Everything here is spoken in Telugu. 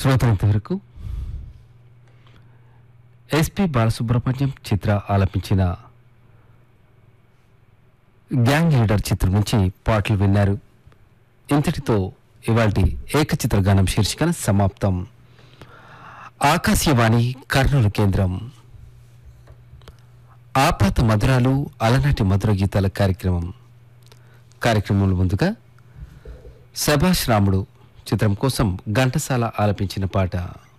శ్రోతలంత వరకు ఎస్పి బాలసుబ్రహ్మణ్యం చిత్ర ఆలపించిన గ్యాంగ్ లీడర్ చిత్రం నుంచి పాటలు విన్నారు ఇంతటితో ఇవాల్టి ఏకచిత్ర గానం శీర్షికన సమాప్తం ఆకాశవాణి కర్నూలు కేంద్రం ఆపాత మధురాలు అలనాటి మధుర గీతాల కార్యక్రమం కార్యక్రమంలో ముందుగా సభాష్ రాముడు చిత్రం కోసం ఘంటసాల ఆలపించిన పాట